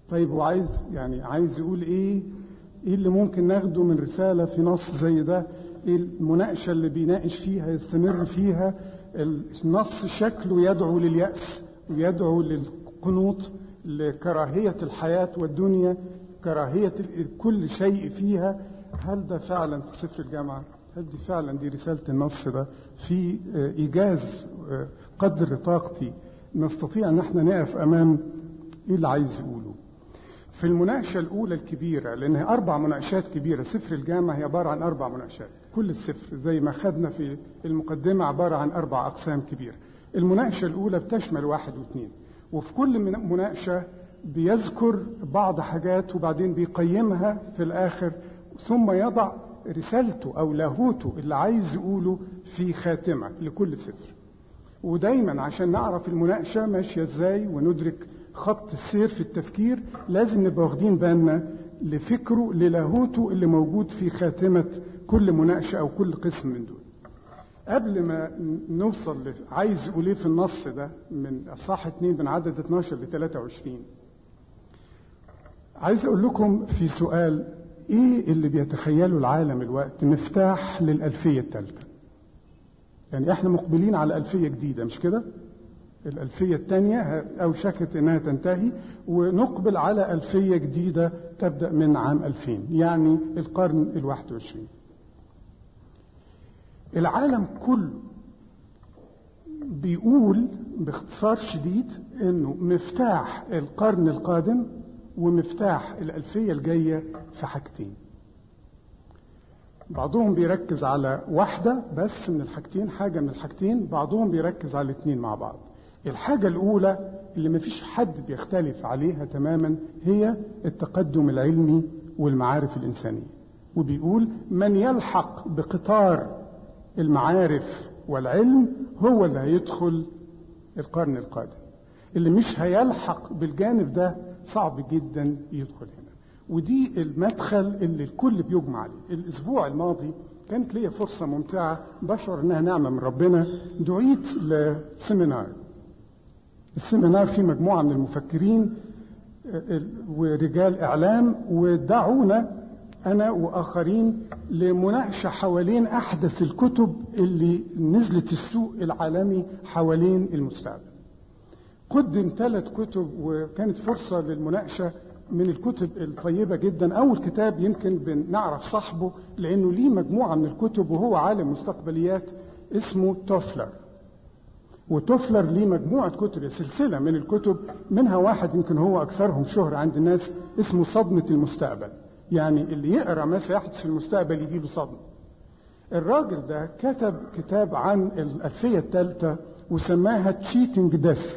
طيب هو عايز يعني عايز يقول ايه ايه اللي ممكن ناخده من رسالة في نص زي ده ايه المناقشة اللي بيناقش فيها يستمر فيها النص شكله يدعو لليأس ويدعو للقنوط لكراهية الحياة والدنيا كراهية كل شيء فيها هل ده فعلا سفر الجامعة هل دي فعلا دي رسالة النص ده في إيجاز قدر طاقتي نستطيع أن احنا نقف أمام إيه اللي عايز يقوله في المناقشة الأولى الكبيرة لأن هي أربع مناقشات كبيرة سفر الجامعة هي عبارة عن أربع مناقشات كل السفر زي ما خدنا في المقدمة عبارة عن أربع أقسام كبيرة المناقشة الأولى بتشمل واحد واثنين وفي كل مناقشة بيذكر بعض حاجات وبعدين بيقيمها في الآخر ثم يضع رسالته أو لاهوته اللي عايز يقوله في خاتمة لكل سفر ودايما عشان نعرف المناقشة ماشية ازاي وندرك خط السير في التفكير لازم نبقى واخدين بالنا لفكره للاهوته اللي موجود في خاتمة كل مناقشة أو كل قسم من دول قبل ما نوصل عايز يقول ايه في النص ده من اصحاح 2 من عدد 12 ل 23 عايز اقول لكم في سؤال ايه اللي بيتخيله العالم الوقت مفتاح للألفية الثالثة يعني احنا مقبلين على ألفية جديدة مش كده الألفية الثانية أوشكت إنها تنتهي ونقبل على ألفية جديدة تبدأ من عام 2000 يعني القرن الواحد وعشرين العالم كله بيقول باختصار شديد انه مفتاح القرن القادم ومفتاح الألفية الجاية في حاجتين بعضهم بيركز على واحدة بس من الحاجتين حاجة من الحاجتين بعضهم بيركز على الاثنين مع بعض الحاجة الأولى اللي مفيش حد بيختلف عليها تماما هي التقدم العلمي والمعارف الإنسانية وبيقول من يلحق بقطار المعارف والعلم هو اللي هيدخل القرن القادم اللي مش هيلحق بالجانب ده صعب جدا يدخل هنا ودي المدخل اللي الكل بيجمع عليه الاسبوع الماضي كانت ليا فرصة ممتعة بشعر انها نعمة من ربنا دعيت لسيمينار السيمينار فيه مجموعة من المفكرين ورجال اعلام ودعونا انا واخرين لمناقشة حوالين احدث الكتب اللي نزلت السوق العالمي حوالين المستقبل قدم ثلاث كتب وكانت فرصة للمناقشة من الكتب الطيبة جدا أول كتاب يمكن بنعرف صاحبه لأنه ليه مجموعة من الكتب وهو عالم مستقبليات اسمه توفلر وتوفلر ليه مجموعة كتب سلسلة من الكتب منها واحد يمكن هو أكثرهم شهرة عند الناس اسمه صدمة المستقبل يعني اللي يقرأ ما سيحدث في المستقبل يجيله صدمة الراجل ده كتب كتاب عن الألفية الثالثة وسماها تشيتنج ديث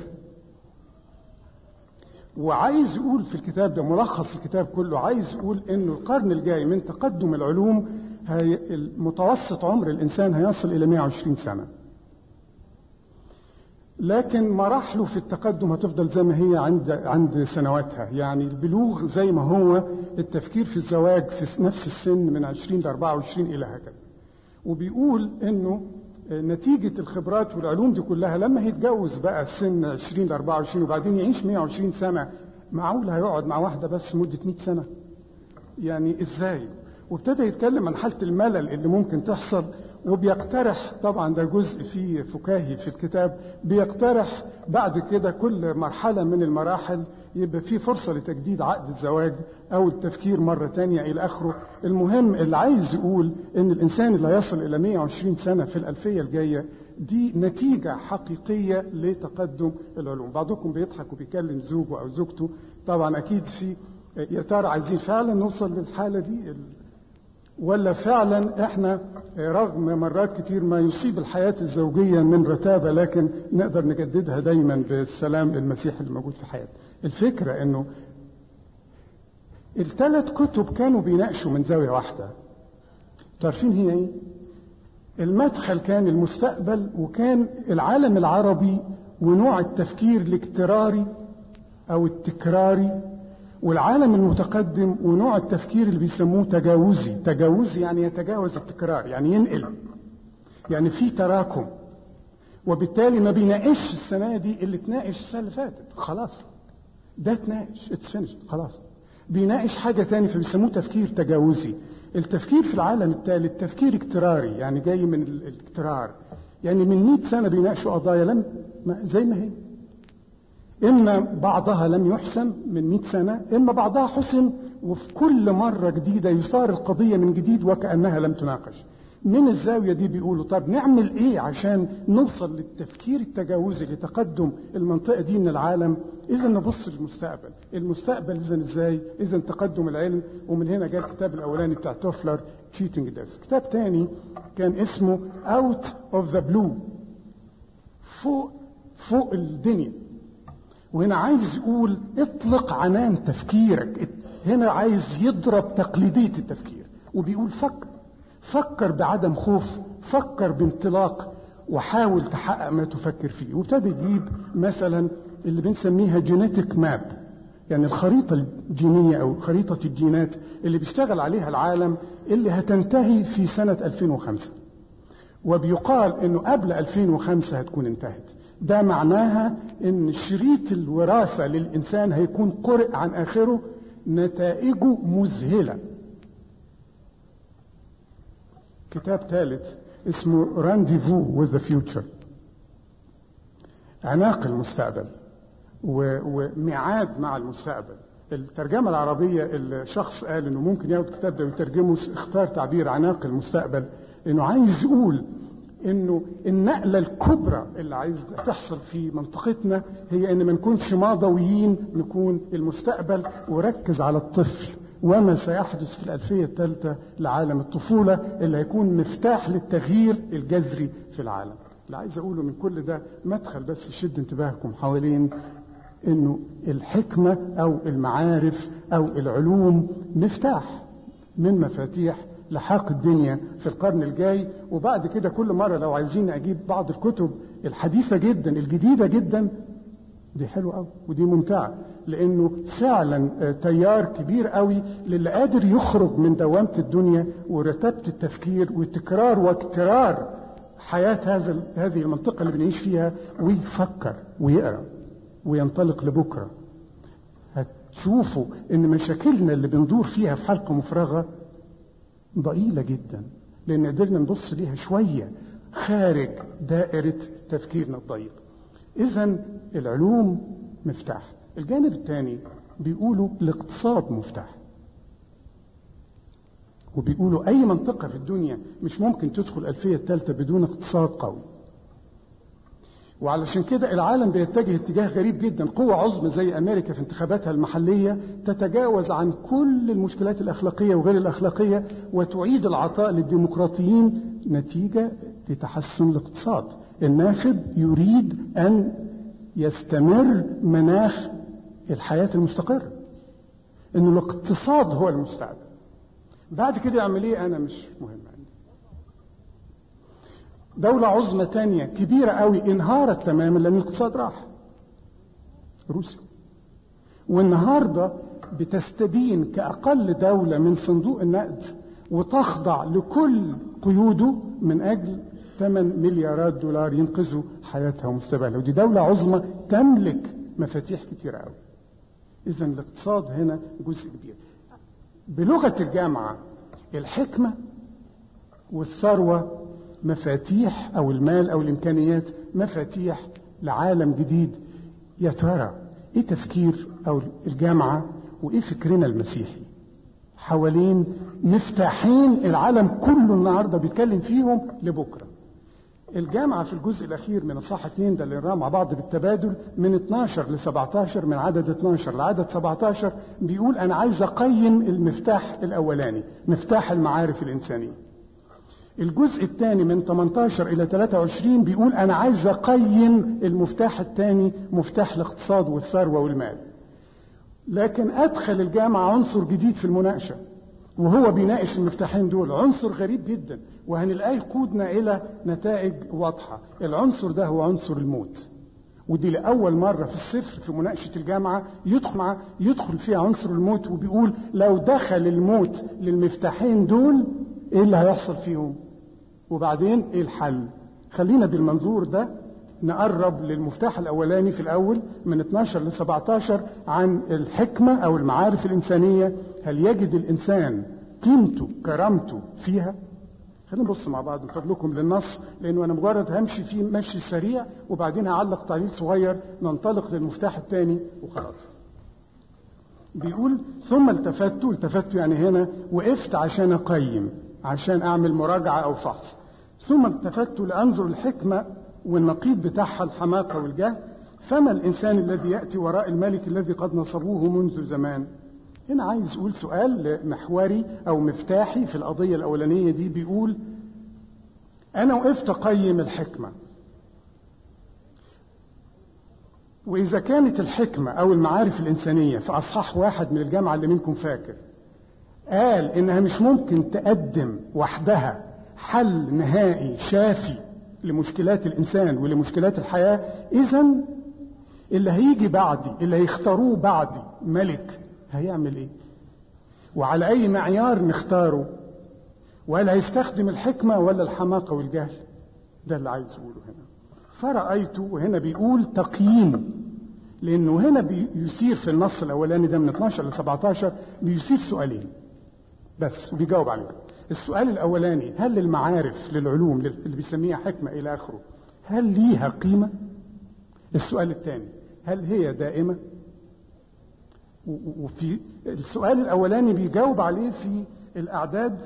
وعايز يقول في الكتاب ده ملخص الكتاب كله عايز يقول انه القرن الجاي من تقدم العلوم هي متوسط عمر الانسان هيصل الى 120 سنه لكن مراحله في التقدم هتفضل زي ما هي عند عند سنواتها يعني البلوغ زي ما هو التفكير في الزواج في نفس السن من 20 ل 24 الى هكذا وبيقول انه نتيجة الخبرات والعلوم دي كلها لما هيتجوز بقى سن 20 ل 24 وبعدين يعيش 120 سنة معقول هيقعد مع واحدة بس مدة 100 سنة يعني ازاي وابتدى يتكلم عن حالة الملل اللي ممكن تحصل وبيقترح طبعا ده جزء فيه فكاهي في الكتاب بيقترح بعد كده كل مرحلة من المراحل يبقى في فرصة لتجديد عقد الزواج أو التفكير مرة تانية إلى آخره المهم اللي عايز يقول إن الإنسان اللي هيصل إلى 120 سنة في الألفية الجاية دي نتيجة حقيقية لتقدم العلوم بعضكم بيضحك وبيكلم زوجه أو زوجته طبعا أكيد في يا ترى عايزين فعلا نوصل للحالة دي ولا فعلا احنا رغم مرات كتير ما يصيب الحياة الزوجية من رتابة لكن نقدر نجددها دايما بالسلام المسيح اللي موجود في حياتنا الفكرة انه الثلاث كتب كانوا بيناقشوا من زاوية واحدة تعرفين هي ايه المدخل كان المستقبل وكان العالم العربي ونوع التفكير الاكتراري او التكراري والعالم المتقدم ونوع التفكير اللي بيسموه تجاوزي تجاوزي يعني يتجاوز التكرار يعني ينقل يعني في تراكم وبالتالي ما بيناقش السنة دي اللي اتناقش السنة اللي فاتت خلاص ده اتناقش اتس فينيش خلاص بيناقش حاجة تاني فبيسموه تفكير تجاوزي التفكير في العالم الثالث تفكير اكتراري يعني جاي من الاكترار يعني من 100 سنة بيناقشوا قضايا لم زي ما هي إما بعضها لم يحسن من 100 سنة إما بعضها حسن وفي كل مرة جديدة يثار القضية من جديد وكأنها لم تناقش من الزاوية دي بيقولوا طب نعمل ايه عشان نوصل للتفكير التجاوزي لتقدم المنطقة دي من العالم اذا نبص للمستقبل المستقبل اذا ازاي اذا تقدم العلم ومن هنا جاء الكتاب الاولاني بتاع توفلر تشيتنج ديفز كتاب تاني كان اسمه اوت اوف ذا بلو فوق فوق الدنيا وهنا عايز يقول اطلق عنان تفكيرك هنا عايز يضرب تقليدية التفكير وبيقول فكر فكر بعدم خوف فكر بانطلاق وحاول تحقق ما تفكر فيه وابتدى يجيب مثلا اللي بنسميها جينيتك ماب يعني الخريطة الجينية أو خريطة الجينات اللي بيشتغل عليها العالم اللي هتنتهي في سنة 2005 وبيقال انه قبل 2005 هتكون انتهت ده معناها ان شريط الوراثة للإنسان هيكون قرئ عن آخره نتائجه مذهلة كتاب ثالث اسمه رانديفو with the future عناق المستقبل وميعاد مع المستقبل الترجمة العربية الشخص قال انه ممكن ياخد الكتاب ده ويترجمه اختار تعبير عناق المستقبل انه عايز يقول انه النقلة الكبرى اللي عايز تحصل في منطقتنا هي ان ما نكونش ماضويين نكون المستقبل وركز على الطفل وما سيحدث في الألفية الثالثة لعالم الطفولة اللي هيكون مفتاح للتغيير الجذري في العالم اللي عايز أقوله من كل ده مدخل بس يشد انتباهكم حوالين انه الحكمة او المعارف او العلوم مفتاح من مفاتيح لحاق الدنيا في القرن الجاي وبعد كده كل مرة لو عايزين اجيب بعض الكتب الحديثة جدا الجديدة جدا دي حلوة قوي ودي ممتعة لانه فعلا تيار كبير قوي للي قادر يخرج من دوامة الدنيا ورتبة التفكير وتكرار واكترار حياة هذا هذه المنطقة اللي بنعيش فيها ويفكر ويقرأ وينطلق لبكرة هتشوفوا ان مشاكلنا اللي بندور فيها في حلقة مفرغة ضئيلة جدا لان قدرنا نبص ليها شوية خارج دائرة تفكيرنا الضيق اذا العلوم مفتاح الجانب الثاني بيقولوا الاقتصاد مفتاح وبيقولوا اي منطقة في الدنيا مش ممكن تدخل الألفية الثالثة بدون اقتصاد قوي وعلشان كده العالم بيتجه اتجاه غريب جدا قوة عظمى زي أمريكا في انتخاباتها المحلية تتجاوز عن كل المشكلات الأخلاقية وغير الأخلاقية وتعيد العطاء للديمقراطيين نتيجة لتحسن الاقتصاد الناخب يريد أن يستمر مناخ الحياة المستقرة إن الاقتصاد هو المستقبل بعد كده يعمل ايه أنا مش مهم عندي دولة عظمى تانية كبيرة قوي انهارت تماما لأن الاقتصاد راح روسيا والنهاردة بتستدين كأقل دولة من صندوق النقد وتخضع لكل قيوده من أجل 8 مليارات دولار ينقذوا حياتها ومستقبلها ودي دولة عظمى تملك مفاتيح كتيرة قوي إذا الاقتصاد هنا جزء كبير بلغة الجامعة الحكمة والثروة مفاتيح أو المال أو الإمكانيات مفاتيح لعالم جديد يا ترى إيه تفكير أو الجامعة وإيه فكرنا المسيحي حوالين مفتاحين العالم كله النهاردة بيتكلم فيهم لبكرة الجامعة في الجزء الأخير من الصح اتنين ده اللي نراه مع بعض بالتبادل من 12 ل 17 من عدد 12 لعدد 17 بيقول أنا عايز أقيم المفتاح الأولاني مفتاح المعارف الإنسانية الجزء الثاني من 18 إلى 23 بيقول أنا عايز أقيم المفتاح الثاني مفتاح الاقتصاد والثروة والمال لكن أدخل الجامعة عنصر جديد في المناقشة وهو بيناقش المفتاحين دول عنصر غريب جدا وهنلاقيه يقودنا إلى نتائج واضحة العنصر ده هو عنصر الموت ودي لأول مرة في السفر في مناقشة الجامعة يدخل مع يدخل فيها عنصر الموت وبيقول لو دخل الموت للمفتاحين دول ايه اللي هيحصل فيهم وبعدين ايه الحل خلينا بالمنظور ده نقرب للمفتاح الأولاني في الأول من 12 ل 17 عن الحكمة أو المعارف الإنسانية هل يجد الإنسان قيمته كرامته فيها خلينا نبص مع بعض من فضلكم للنص لانه انا مجرد همشي فيه مشي سريع وبعدين هعلق تعليق صغير ننطلق للمفتاح الثاني وخلاص. بيقول ثم التفت التفت يعني هنا وقفت عشان اقيم عشان اعمل مراجعه او فحص. ثم التفت لانظر الحكمه والنقيض بتاعها الحماقه والجهل فما الانسان الذي ياتي وراء الملك الذي قد نصبوه منذ زمان؟ هنا عايز يقول سؤال محوري او مفتاحي في القضيه الاولانيه دي بيقول انا وقفت اقيم الحكمه واذا كانت الحكمه او المعارف الانسانيه في اصحاح واحد من الجامعه اللي منكم فاكر قال انها مش ممكن تقدم وحدها حل نهائي شافي لمشكلات الانسان ولمشكلات الحياه اذا اللي هيجي بعدي اللي هيختاروه بعدي ملك هيعمل ايه وعلى اي معيار نختاره وهل هيستخدم الحكمه ولا الحماقه والجهل ده اللي عايز اقوله هنا فرأيت وهنا بيقول تقييم لانه هنا بيثير في النص الاولاني ده من 12 ل 17 بيثير سؤالين بس وبيجاوب عليهم السؤال الاولاني هل المعارف للعلوم اللي بيسميها حكمه الى اخره هل ليها قيمه السؤال الثاني هل هي دائمه وفي السؤال الاولاني بيجاوب عليه في الاعداد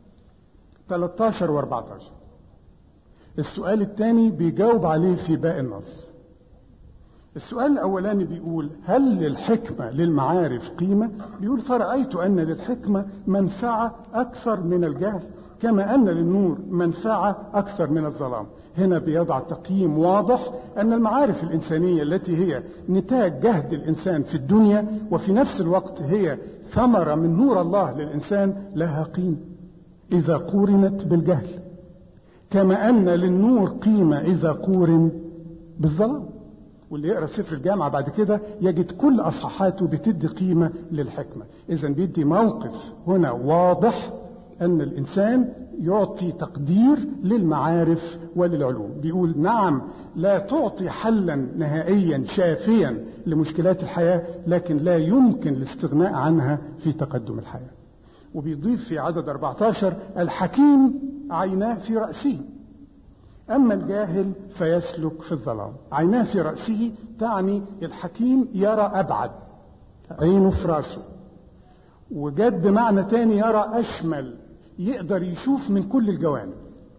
13 و14 السؤال الثاني بيجاوب عليه في باقي النص السؤال الاولاني بيقول هل للحكمه للمعارف قيمه بيقول فرأيت ان للحكمه منفعه اكثر من الجهل كما ان للنور منفعه اكثر من الظلام هنا بيضع تقييم واضح ان المعارف الانسانيه التي هي نتاج جهد الانسان في الدنيا وفي نفس الوقت هي ثمره من نور الله للانسان لها قيمه اذا قورنت بالجهل كما ان للنور قيمه اذا قورن بالظلام واللي يقرا سفر الجامعه بعد كده يجد كل اصحاحاته بتدي قيمه للحكمه اذا بيدي موقف هنا واضح ان الانسان يعطي تقدير للمعارف وللعلوم بيقول نعم لا تعطي حلا نهائيا شافيا لمشكلات الحياه لكن لا يمكن الاستغناء عنها في تقدم الحياه وبيضيف في عدد 14 الحكيم عيناه في راسه أما الجاهل فيسلك في الظلام عيناه في رأسه تعني الحكيم يرى أبعد عينه في رأسه وجد بمعنى تاني يرى أشمل يقدر يشوف من كل الجوانب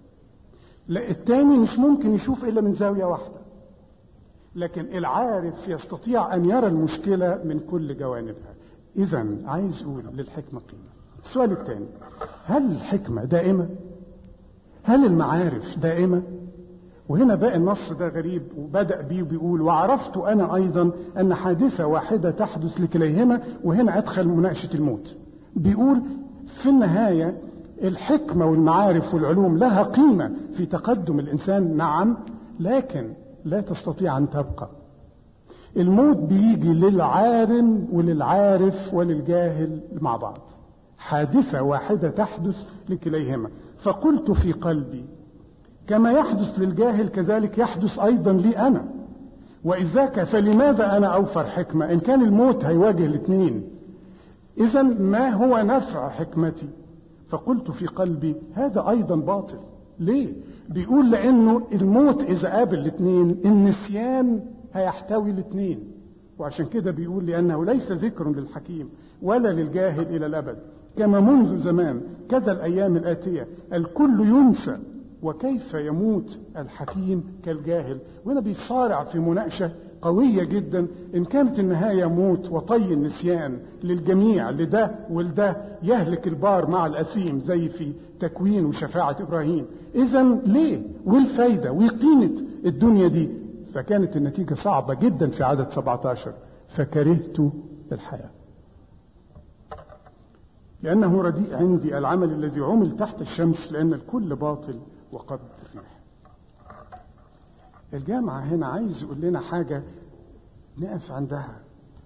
لا التاني مش ممكن يشوف إلا من زاوية واحدة لكن العارف يستطيع أن يرى المشكلة من كل جوانبها إذا عايز أقول للحكمة قيمة السؤال الثاني هل الحكمة دائمة؟ هل المعارف دائمة؟ وهنا باقي النص ده غريب وبدأ بيه وبيقول وعرفت أنا أيضا أن حادثة واحدة تحدث لكليهما وهنا أدخل مناقشة الموت بيقول في النهاية الحكمة والمعارف والعلوم لها قيمة في تقدم الإنسان نعم لكن لا تستطيع أن تبقى الموت بيجي للعالم وللعارف وللجاهل مع بعض حادثة واحدة تحدث لكليهما فقلت في قلبي كما يحدث للجاهل كذلك يحدث أيضا لي أنا وإذاك فلماذا أنا أوفر حكمة إن كان الموت هيواجه الاثنين إذا ما هو نفع حكمتي فقلت في قلبي هذا أيضا باطل ليه بيقول لأنه الموت إذا قابل الاثنين النسيان هيحتوي الاثنين وعشان كده بيقول لأنه ليس ذكر للحكيم ولا للجاهل إلى الأبد كما منذ زمان كذا الأيام الآتية الكل ينسى وكيف يموت الحكيم كالجاهل وهنا بيصارع في مناقشة قوية جدا إن كانت النهاية موت وطي النسيان للجميع لده ولده يهلك البار مع الأثيم زي في تكوين وشفاعة إبراهيم إذا ليه والفايدة وقيمة الدنيا دي فكانت النتيجة صعبة جدا في عدد 17 فكرهت الحياة لأنه رديء عندي العمل الذي عمل تحت الشمس لأن الكل باطل وقد ريح الجامعة هنا عايز يقول لنا حاجة نقف عندها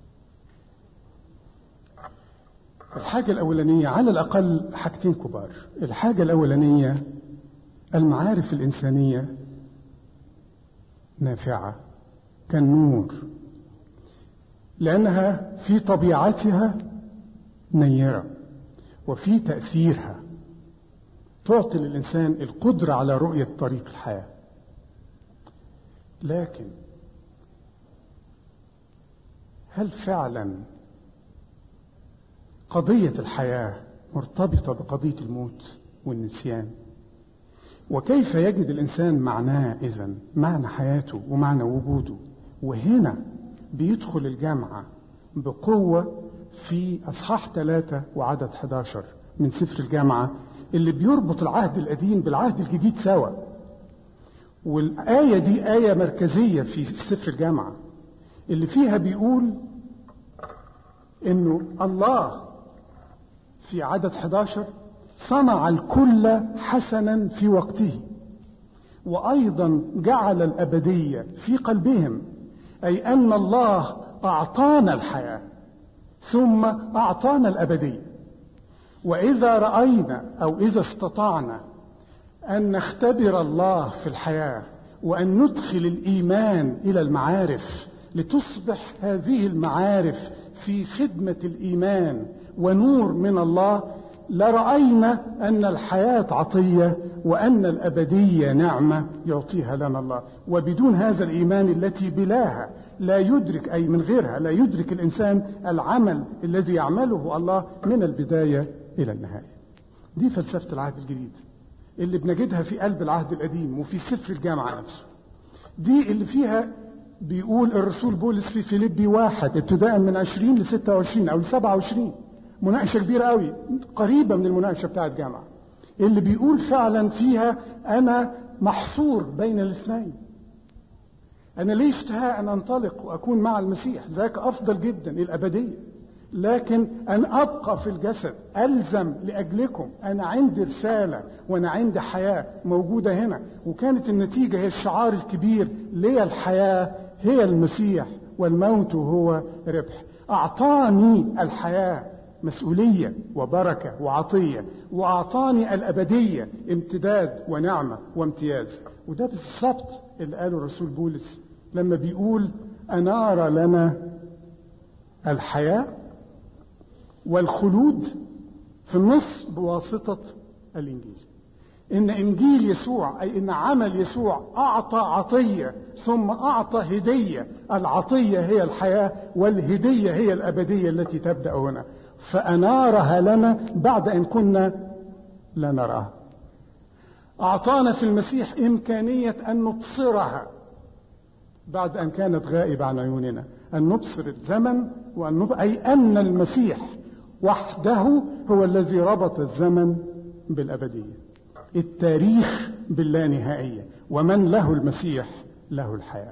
الحاجة الأولانية على الأقل حاجتين كبار الحاجة الأولانية المعارف الإنسانية نافعة كالنور لأنها في طبيعتها نيرة وفي تأثيرها تعطي للإنسان القدرة على رؤية طريق الحياة لكن هل فعلا قضية الحياة مرتبطة بقضية الموت والنسيان وكيف يجد الإنسان معناه إذا معنى حياته ومعنى وجوده وهنا بيدخل الجامعة بقوة في أصحاح ثلاثة وعدد 11 من سفر الجامعة اللي بيربط العهد القديم بالعهد الجديد سوا والآية دي آية مركزية في سفر الجامعة اللي فيها بيقول إنه الله في عدد 11 صنع الكل حسنا في وقته وأيضا جعل الأبدية في قلبهم أي أن الله أعطانا الحياة ثم أعطانا الأبدية وإذا رأينا أو إذا استطعنا أن نختبر الله في الحياة وأن ندخل الإيمان إلى المعارف لتصبح هذه المعارف في خدمة الإيمان ونور من الله لرأينا أن الحياة عطية وأن الأبدية نعمة يعطيها لنا الله وبدون هذا الإيمان التي بلاها لا يدرك أي من غيرها لا يدرك الإنسان العمل الذي يعمله الله من البداية إلى النهاية دي فلسفة العهد الجديد اللي بنجدها في قلب العهد القديم وفي سفر الجامعة نفسه دي اللي فيها بيقول الرسول بولس في فيليبي واحد ابتداء من 20 ل 26 أو ل 27 مناقشة كبيرة قوي قريبة من المناقشة بتاعت جامعة اللي بيقول فعلا فيها أنا محصور بين الاثنين أنا لي اشتهاء أن أنطلق وأكون مع المسيح ذاك أفضل جدا الأبدية لكن أن أبقى في الجسد ألزم لأجلكم أنا عندي رسالة وأنا عندي حياة موجودة هنا وكانت النتيجة هي الشعار الكبير لي الحياة هي المسيح والموت هو ربح أعطاني الحياة مسؤولية وبركة وعطية وأعطاني الأبدية امتداد ونعمة وامتياز وده بالظبط اللي قاله الرسول بولس لما بيقول أنار لنا الحياة والخلود في النص بواسطة الإنجيل إن إنجيل يسوع أي إن عمل يسوع أعطى عطية ثم أعطى هدية العطية هي الحياة والهدية هي الأبدية التي تبدأ هنا فأنارها لنا بعد أن كنا لا نراها أعطانا في المسيح إمكانية أن نبصرها بعد أن كانت غائبة عن عيوننا أن نبصر الزمن وأن نب... أي أن المسيح وحده هو الذي ربط الزمن بالأبدية التاريخ باللانهائية ومن له المسيح له الحياة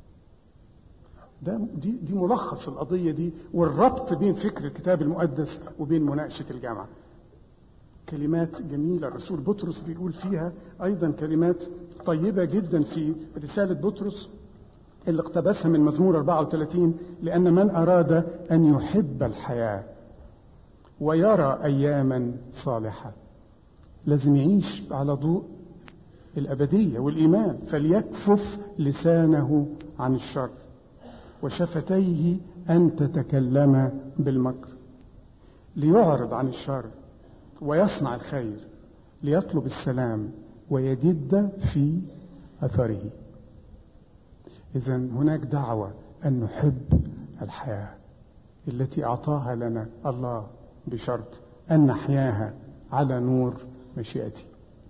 ده دي, دي ملخص القضية دي والربط بين فكر الكتاب المقدس وبين مناقشة الجامعة كلمات جميلة الرسول بطرس بيقول فيها أيضا كلمات طيبة جدا في رسالة بطرس اللي اقتبسها من مزمور 34 لأن من أراد أن يحب الحياة ويرى أياما صالحة لازم يعيش على ضوء الأبدية والإيمان فليكفف لسانه عن الشر وشفتيه أن تتكلم بالمكر ليعرض عن الشر ويصنع الخير ليطلب السلام ويجد في أثره إذا هناك دعوة أن نحب الحياة التي أعطاها لنا الله بشرط أن نحياها على نور مشيئته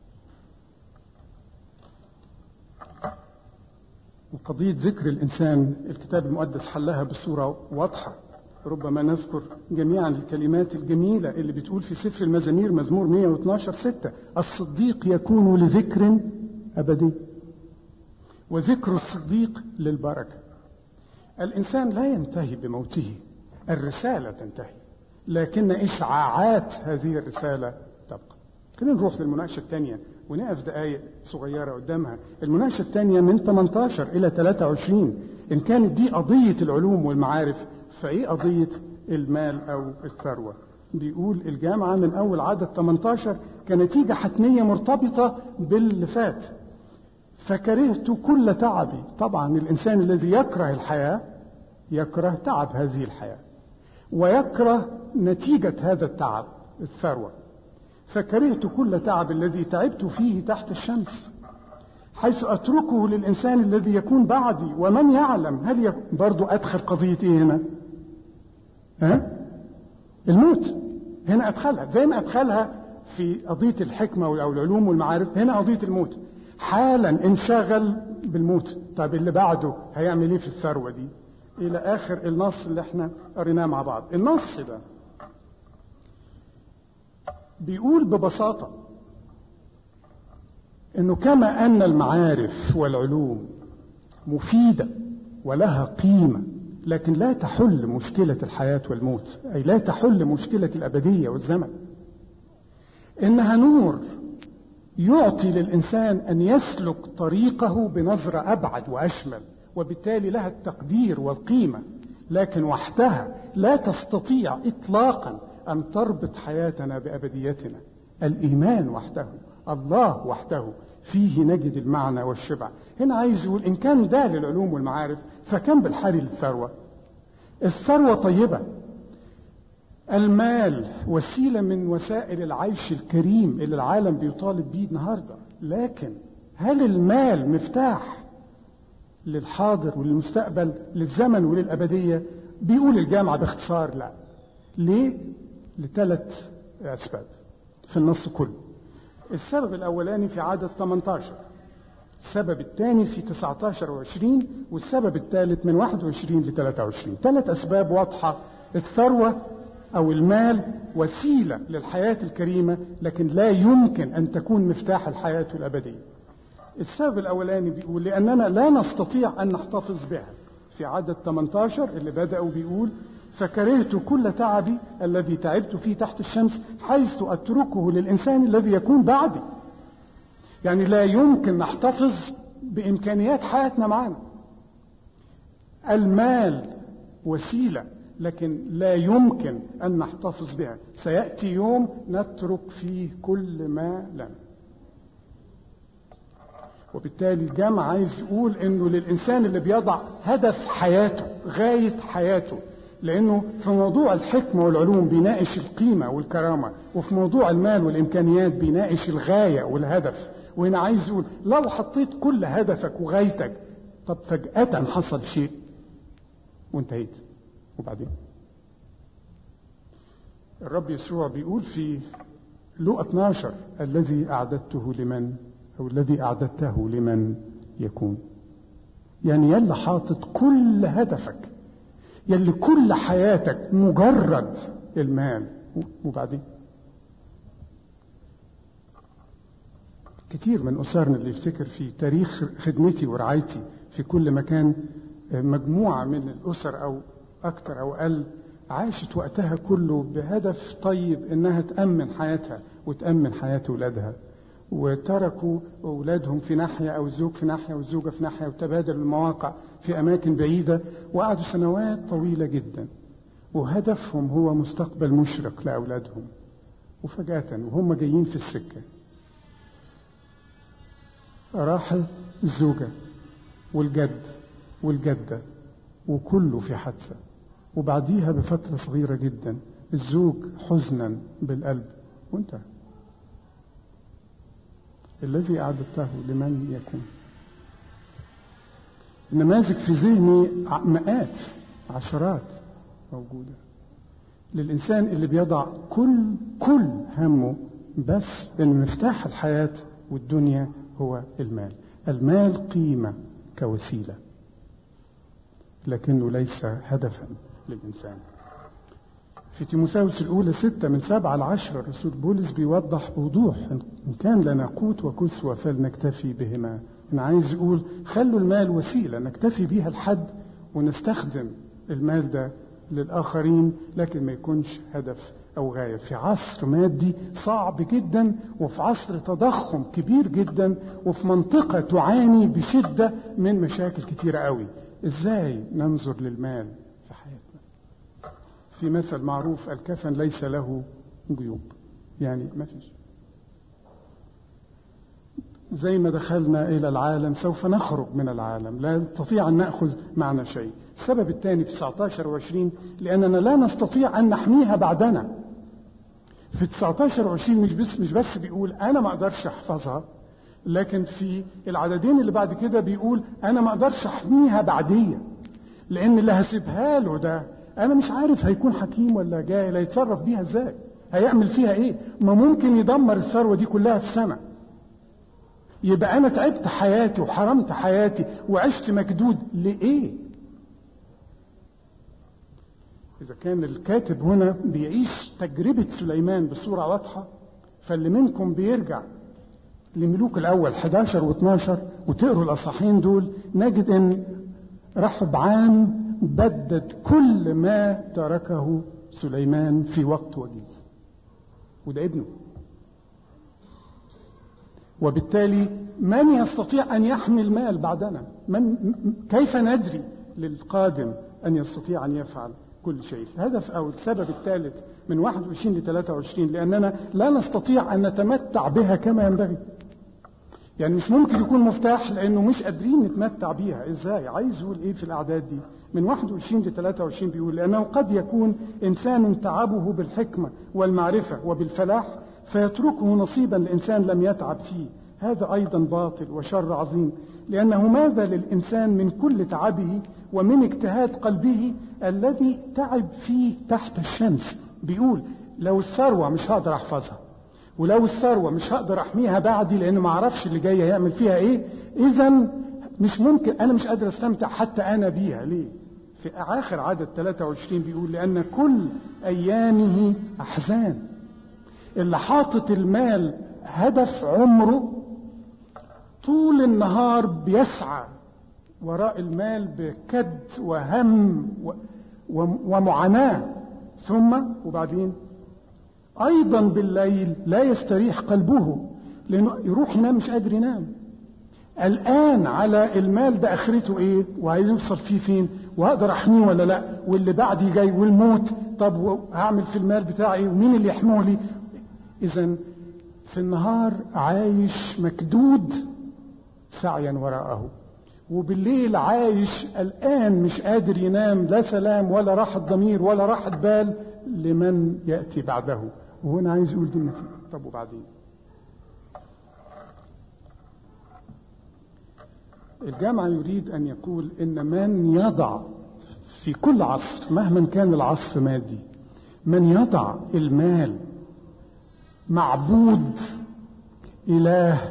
وقضية ذكر الإنسان الكتاب المقدس حلها بصورة واضحة ربما نذكر جميعا الكلمات الجميلة اللي بتقول في سفر المزامير مزمور 112 6 الصديق يكون لذكر أبدي وذكر الصديق للبركة الإنسان لا ينتهي بموته الرسالة تنتهي لكن إشعاعات هذه الرسالة تبقى خلينا نروح للمناقشة الثانية ونقف دقايق صغيرة قدامها المناقشة الثانية من 18 إلى 23 إن كانت دي قضية العلوم والمعارف فإيه قضية المال أو الثروة بيقول الجامعة من أول عدد 18 كنتيجة حتمية مرتبطة باللي فات فكرهت كل تعبي طبعا الإنسان الذي يكره الحياة يكره تعب هذه الحياة ويكره نتيجة هذا التعب الثروة فكرهت كل تعب الذي تعبت فيه تحت الشمس حيث أتركه للإنسان الذي يكون بعدي ومن يعلم هل يكون برضو أدخل قضية إيه هنا ها؟ الموت هنا أدخلها زي ما أدخلها في قضية الحكمة أو العلوم والمعارف هنا قضية الموت حالا انشغل بالموت طيب اللي بعده هيعمل ايه في الثروة دي الى اخر النص اللي احنا قريناه مع بعض النص ده بيقول ببساطة انه كما ان المعارف والعلوم مفيدة ولها قيمة لكن لا تحل مشكلة الحياة والموت أي لا تحل مشكلة الأبدية والزمن إنها نور يعطي للإنسان أن يسلك طريقه بنظرة أبعد وأشمل وبالتالي لها التقدير والقيمة لكن وحدها لا تستطيع إطلاقا أن تربط حياتنا بأبديتنا الإيمان وحده الله وحده فيه نجد المعنى والشبع هنا عايز يقول إن كان ده للعلوم والمعارف فكم بالحال للثروة الثروة طيبة المال وسيلة من وسائل العيش الكريم اللي العالم بيطالب بيه النهاردة لكن هل المال مفتاح للحاضر وللمستقبل للزمن وللأبدية بيقول الجامعة باختصار لا ليه لثلاث أسباب في النص كله السبب الأولاني في عدد 18 السبب الثاني في 19 و20 والسبب الثالث من 21 ل 23 ثلاث أسباب واضحة الثروة أو المال وسيلة للحياة الكريمة لكن لا يمكن أن تكون مفتاح الحياة الأبدية السبب الأولاني بيقول لأننا لا نستطيع أن نحتفظ بها في عدد 18 اللي بدأوا بيقول فكرهت كل تعبي الذي تعبت فيه تحت الشمس حيث أتركه للإنسان الذي يكون بعدي يعني لا يمكن نحتفظ بإمكانيات حياتنا معنا المال وسيلة لكن لا يمكن أن نحتفظ بها سيأتي يوم نترك فيه كل ما لنا وبالتالي الجامع عايز يقول انه للانسان اللي بيضع هدف حياته غايه حياته لانه في موضوع الحكمه والعلوم بيناقش القيمه والكرامه وفي موضوع المال والامكانيات بيناقش الغايه والهدف وهنا عايز يقول لو حطيت كل هدفك وغايتك طب فجاه حصل شيء وانتهيت وبعدين الرب يسوع بيقول في لوقا 12 الذي اعددته لمن أو الذي أعددته لمن يكون يعني يلي حاطط كل هدفك يلي كل حياتك مجرد المال وبعدين كتير من أسرنا اللي يفتكر في تاريخ خدمتي ورعايتي في كل مكان مجموعة من الأسر أو أكثر أو أقل عاشت وقتها كله بهدف طيب إنها تأمن حياتها وتأمن حياة أولادها وتركوا أولادهم في ناحية أو الزوج في ناحية والزوجة في ناحية وتبادلوا المواقع في أماكن بعيدة وقعدوا سنوات طويلة جدا وهدفهم هو مستقبل مشرق لأولادهم وفجأة وهم جايين في السكة راح الزوجة والجد والجدة وكله في حادثة وبعديها بفترة صغيرة جدا الزوج حزنا بالقلب وانتهى الذي أعددته لمن يكون النماذج في ذهني مئات عشرات موجودة للإنسان اللي بيضع كل كل همه بس إن مفتاح الحياة والدنيا هو المال المال قيمة كوسيلة لكنه ليس هدفا للإنسان في تيموثاوس الأولى ستة من سبعة لعشرة الرسول بولس بيوضح بوضوح إن كان لنا قوت وكسوة فلنكتفي بهما إن عايز يقول خلوا المال وسيلة نكتفي بيها الحد ونستخدم المال ده للآخرين لكن ما يكونش هدف أو غاية في عصر مادي صعب جدا وفي عصر تضخم كبير جدا وفي منطقة تعاني بشدة من مشاكل كتيرة قوي إزاي ننظر للمال في حياتنا في مثل معروف الكفن ليس له جيوب يعني ما فيش زي ما دخلنا إلى العالم سوف نخرج من العالم لا نستطيع أن نأخذ معنا شيء السبب الثاني في 19 و20 لأننا لا نستطيع أن نحميها بعدنا في 19 و20 مش بس مش بس بيقول أنا ما أقدرش أحفظها لكن في العددين اللي بعد كده بيقول أنا ما أقدرش أحميها بعديا لأن اللي هسيبها له ده أنا مش عارف هيكون حكيم ولا جاهل هيتصرف بيها إزاي هيعمل فيها إيه ما ممكن يدمر الثروة دي كلها في سنة يبقى أنا تعبت حياتي وحرمت حياتي وعشت مكدود لإيه إذا كان الكاتب هنا بيعيش تجربة سليمان بصورة واضحة فاللي منكم بيرجع لملوك الأول 11 و12 وتقروا الأصحين دول نجد إن رحبعام بدد كل ما تركه سليمان في وقت وجيز وده ابنه وبالتالي من يستطيع أن يحمي المال بعدنا من كيف ندري للقادم أن يستطيع أن يفعل كل شيء الهدف أو السبب الثالث من 21 ل 23 لأننا لا نستطيع أن نتمتع بها كما ينبغي يعني مش ممكن يكون مفتاح لأنه مش قادرين نتمتع بيها إزاي عايز يقول إيه في الأعداد دي من 21 ل 23 بيقول لأنه قد يكون إنسان تعبه بالحكمة والمعرفة وبالفلاح فيتركه نصيبا لإنسان لم يتعب فيه هذا أيضا باطل وشر عظيم لأنه ماذا للإنسان من كل تعبه ومن اجتهاد قلبه الذي تعب فيه تحت الشمس بيقول لو الثروة مش هقدر أحفظها ولو الثروة مش هقدر أحميها بعدي لأنه ما أعرفش اللي جاي هيعمل فيها إيه إذا مش ممكن أنا مش قادر أستمتع حتى أنا بيها ليه في آخر عدد 23 بيقول لأن كل أيامه أحزان اللي حاطط المال هدف عمره طول النهار بيسعى وراء المال بكد وهم ومعاناة ثم وبعدين أيضا بالليل لا يستريح قلبه لأنه يروح ينام مش قادر ينام الآن على المال ده آخرته إيه وعايز يوصل فيه فين وهقدر أحميه ولا لا واللي بعدي جاي والموت طب هعمل في المال بتاعي ومين اللي يحموه لي إذا في النهار عايش مكدود سعيا وراءه وبالليل عايش الآن مش قادر ينام لا سلام ولا راحة ضمير ولا راحة بال لمن يأتي بعده وهنا عايز يقول دي النتيجة طب وبعدين الجامعة يريد أن يقول إن من يضع في كل عصر مهما كان العصر مادي من يضع المال معبود إله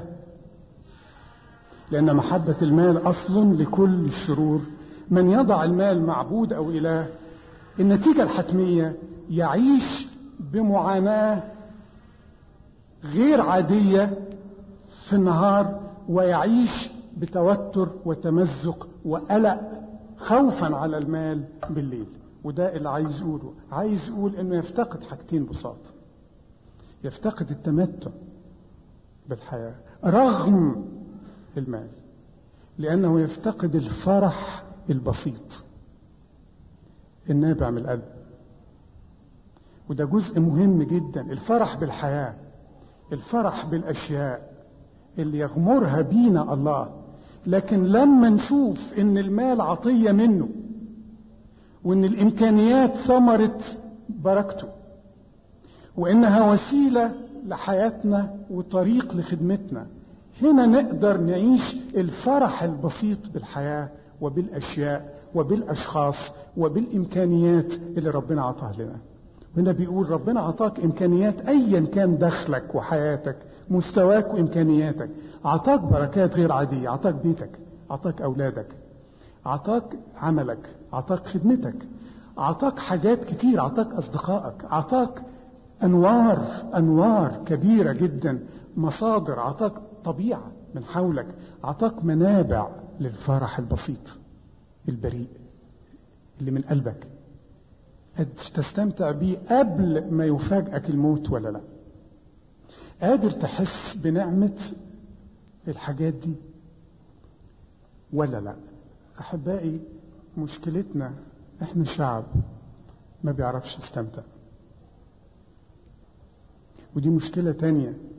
لأن محبة المال أصل لكل الشرور من يضع المال معبود أو إله النتيجة الحتمية يعيش بمعاناة غير عادية في النهار ويعيش بتوتر وتمزق وقلق خوفا على المال بالليل وده اللي عايز يقوله عايز يقول انه يفتقد حاجتين بساط يفتقد التمتع بالحياة رغم المال لأنه يفتقد الفرح البسيط النابع من القلب وده جزء مهم جدا الفرح بالحياة الفرح بالأشياء اللي يغمرها بينا الله لكن لما نشوف ان المال عطية منه وان الامكانيات ثمرة بركته وانها وسيلة لحياتنا وطريق لخدمتنا هنا نقدر نعيش الفرح البسيط بالحياة وبالاشياء وبالاشخاص وبالامكانيات اللي ربنا عطاها لنا هنا بيقول ربنا عطاك امكانيات ايا كان دخلك وحياتك مستواك وامكانياتك عطاك بركات غير عاديه عطاك بيتك عطاك اولادك عطاك عملك عطاك خدمتك عطاك حاجات كتير عطاك اصدقائك عطاك انوار انوار كبيره جدا مصادر عطاك طبيعه من حولك عطاك منابع للفرح البسيط البريء اللي من قلبك تستمتع بيه قبل ما يفاجئك الموت ولا لا قادر تحس بنعمة الحاجات دي ولا لا أحبائي مشكلتنا احنا شعب ما بيعرفش يستمتع ودي مشكلة تانية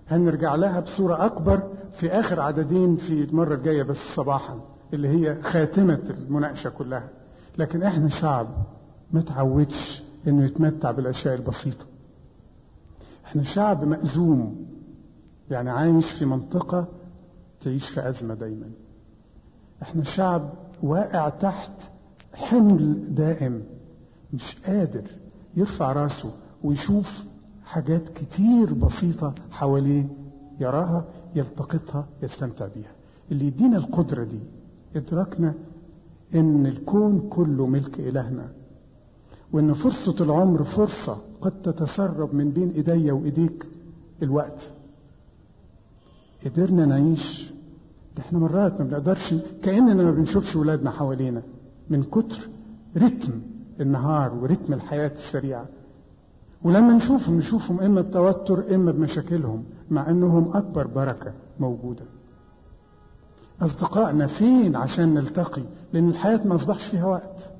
هنرجع لها بصورة أكبر في آخر عددين في المرة الجاية بس صباحا اللي هي خاتمة المناقشة كلها لكن احنا شعب ما تعودش انه يتمتع بالاشياء البسيطة احنا شعب مأزوم يعني عايش في منطقة تعيش في أزمة دايما احنا شعب واقع تحت حمل دائم مش قادر يرفع راسه ويشوف حاجات كتير بسيطة حواليه يراها يلتقطها يستمتع بيها اللي يدينا القدرة دي إدراكنا إن الكون كله ملك إلهنا وإن فرصة العمر فرصة قد تتسرب من بين إيديا وإيديك الوقت قدرنا نعيش ده احنا مرات ما بنقدرش كأننا ما بنشوفش ولادنا حوالينا من كتر رتم النهار ورتم الحياة السريعة ولما نشوفهم نشوفهم إما بتوتر إما بمشاكلهم مع إنهم أكبر بركة موجودة أصدقائنا فين عشان نلتقي لأن الحياة ما أصبحش فيها وقت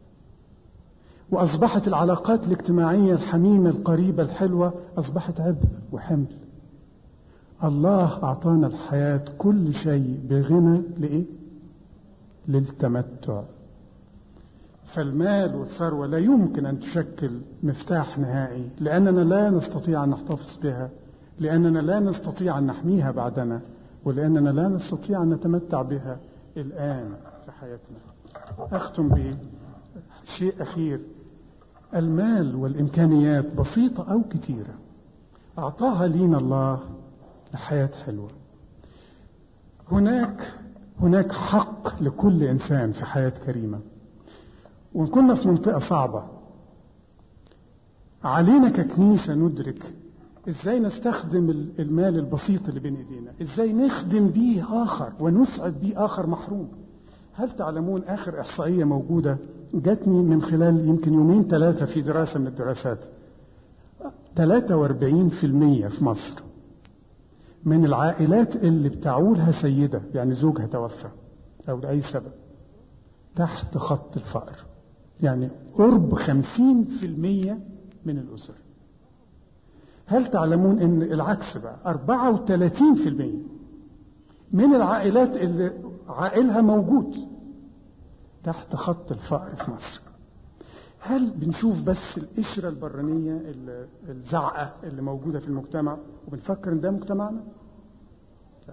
وأصبحت العلاقات الاجتماعية الحميمة القريبة الحلوة أصبحت عبء وحمل الله أعطانا الحياة كل شيء بغنى لإيه؟ للتمتع فالمال والثروة لا يمكن أن تشكل مفتاح نهائي لأننا لا نستطيع أن نحتفظ بها لأننا لا نستطيع أن نحميها بعدنا ولأننا لا نستطيع أن نتمتع بها الآن في حياتنا أختم بشيء أخير المال والإمكانيات بسيطة أو كثيرة أعطاها لينا الله لحياة حلوة هناك هناك حق لكل إنسان في حياة كريمة وإن كنا في منطقة صعبة علينا ككنيسة ندرك ازاي نستخدم المال البسيط اللي بين ايدينا ازاي نخدم بيه اخر ونسعد بيه اخر محروم هل تعلمون اخر احصائيه موجوده جاتني من خلال يمكن يومين ثلاثه في دراسه من الدراسات 43% في مصر من العائلات اللي بتعولها سيده يعني زوجها توفى او لاي سبب تحت خط الفقر يعني قرب 50% من الاسر هل تعلمون ان العكس بقى 34% من العائلات اللي عائلها موجود تحت خط الفقر في مصر هل بنشوف بس القشرة البرانية الزعقة اللي موجودة في المجتمع وبنفكر ان ده مجتمعنا لا.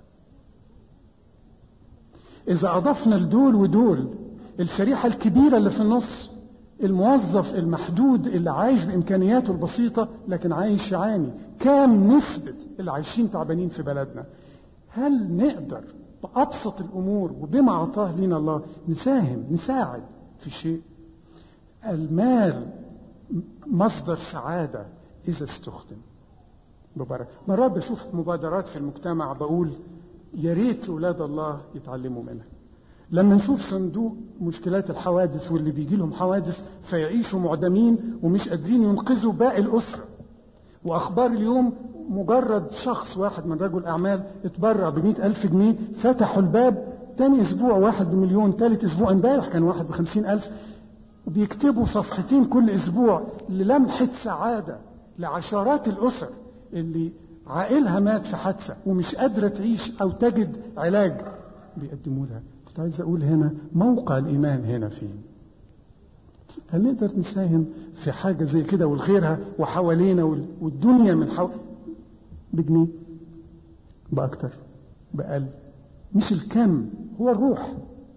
إذا أضفنا لدول ودول الشريحة الكبيرة اللي في النص الموظف المحدود اللي عايش بإمكانياته البسيطة لكن عايش يعاني كام نسبة اللي عايشين تعبانين في بلدنا هل نقدر بأبسط الأمور وبما أعطاه لنا الله نساهم نساعد في شيء المال مصدر سعادة إذا استخدم ببركة مرات بشوف مبادرات في المجتمع بقول يا ريت أولاد الله يتعلموا منها لما نشوف صندوق مشكلات الحوادث واللي بيجي لهم حوادث فيعيشوا معدمين ومش قادرين ينقذوا باقي الأسرة وأخبار اليوم مجرد شخص واحد من رجل أعمال اتبرع بمئة ألف جنيه فتحوا الباب تاني أسبوع واحد بمليون تالت أسبوع امبارح كان واحد بخمسين ألف وبيكتبوا صفحتين كل أسبوع للمحة سعادة لعشرات الأسر اللي عائلها مات في حادثة ومش قادرة تعيش أو تجد علاج بيقدموا لها كنت عايز أقول هنا موقع الإيمان هنا فين هل نقدر نساهم في حاجة زي كده والغيرها وحوالينا والدنيا من حول بجنيه بأكتر بأقل مش الكم هو الروح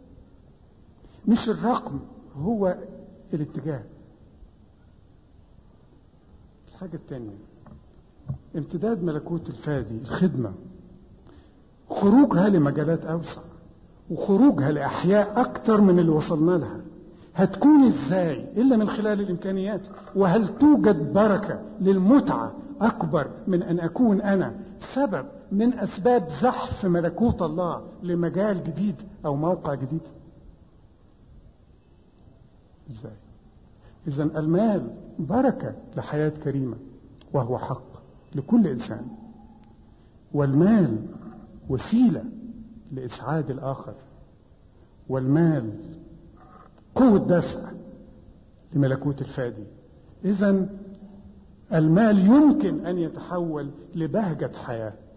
مش الرقم هو الاتجاه الحاجة الثانية امتداد ملكوت الفادي الخدمة خروجها لمجالات أوسع وخروجها لأحياء أكتر من اللي وصلنا لها هتكون ازاي الا من خلال الامكانيات وهل توجد بركه للمتعه اكبر من ان اكون انا سبب من اسباب زحف ملكوت الله لمجال جديد او موقع جديد ازاي اذا المال بركه لحياه كريمه وهو حق لكل انسان والمال وسيله لاسعاد الاخر والمال قوة دفع لملكوت الفادي إذا المال يمكن أن يتحول لبهجة حياة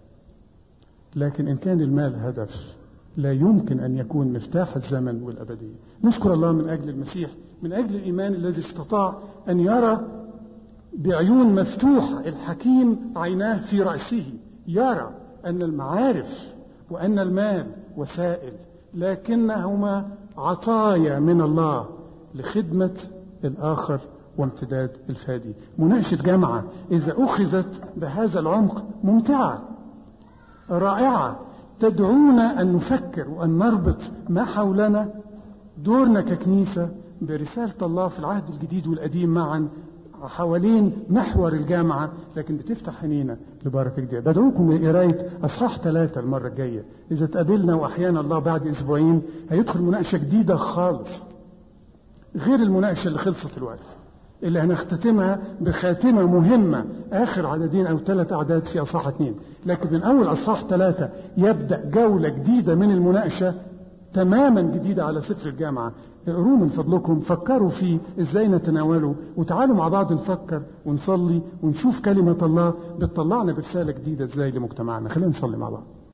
لكن إن كان المال هدف لا يمكن أن يكون مفتاح الزمن والأبدية نشكر الله من أجل المسيح من أجل الإيمان الذي استطاع أن يرى بعيون مفتوحة الحكيم عيناه في رأسه يرى أن المعارف وأن المال وسائل لكنهما عطايا من الله لخدمة الآخر وامتداد الفادي مناقشة جامعة إذا أخذت بهذا العمق ممتعة رائعة تدعونا أن نفكر وأن نربط ما حولنا دورنا ككنيسة برسالة الله في العهد الجديد والقديم معا حوالين محور الجامعة لكن بتفتح عينينا لبركة جديدة بدعوكم لقراية أصحاح ثلاثة المرة الجاية إذا تقابلنا وأحيانا الله بعد أسبوعين هيدخل مناقشة جديدة خالص غير المناقشة اللي خلصت الوقت اللي هنختتمها بخاتمة مهمة آخر عددين أو ثلاث أعداد في أصحاح اثنين لكن من أول أصحاح ثلاثة يبدأ جولة جديدة من المناقشة تماما جديدة على سفر الجامعة اقروا من فضلكم فكروا فيه ازاي نتناوله وتعالوا مع بعض نفكر ونصلي ونشوف كلمة الله بتطلعنا برسالة جديدة ازاي لمجتمعنا خلينا نصلي مع بعض